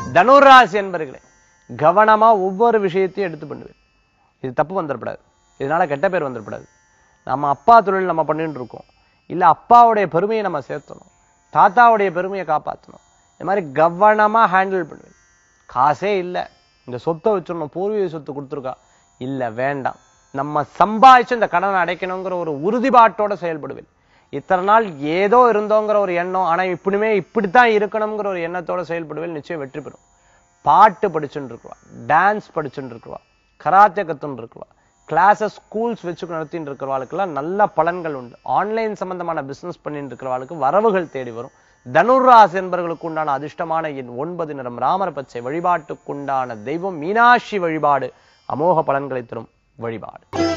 தனுராசி என்பர்களே கவனமா ஒவ்வொரு விஷயத்தையும் எடுத்து பண்ணுவேன் இது தப்பு வந்துடக்கூடாது இதனால கெட்ட பேர் வந்துடக்கூடாது நம்ம அப்பா தொழில் நம்ம பண்ணிட்டு இருக்கோம் இல்ல அப்பாவுடைய பெருமையை நம்ம சேர்த்தணும் தாத்தாவுடைய பெருமையை காப்பாற்றணும் இந்த மாதிரி கவனமா ஹேண்டில் பண்ணுவேன் காசே இல்லை இந்த சொத்தை வச்சிடணும் பூர்வீக சொத்து கொடுத்துருக்கா இல்ல வேண்டாம் நம்ம சம்பாதிச்சு இந்த கடனை அடைக்கணுங்கிற ஒரு உறுதிப்பாட்டோட செயல்படுவேன் இத்தனை நாள் ஏதோ இருந்தோங்கிற ஒரு எண்ணம் ஆனா இப்படிமே இப்படித்தான் இருக்கணுங்கிற ஒரு எண்ணத்தோட செயல்படுவேன் நிச்சயம் வெற்றி பெறும் பாட்டு படிச்சுட்டு இருக்குவா டான்ஸ் படிச்சுட்டு இருக்குவா கராத்தே கத்துன்னு இருக்குவா கிளாஸஸ் ஸ்கூல்ஸ் வச்சு நடத்திட்டு இருக்கிறவாளுக்கெல்லாம் நல்ல பலன்கள் உண்டு ஆன்லைன் சம்பந்தமான பிசினஸ் பண்ணிட்டு இருக்கிறவாளுக்கு வரவுகள் தேடி வரும் தனுராசி என்பவர்களுக்கு உண்டான அதிர்ஷ்டமான எண் ஒன்பது நிறம் ராமர் பச்சை வழிபாட்டுக்குண்டான தெய்வம் மீனாட்சி வழிபாடு அமோக பலன்களை தரும் வழிபாடு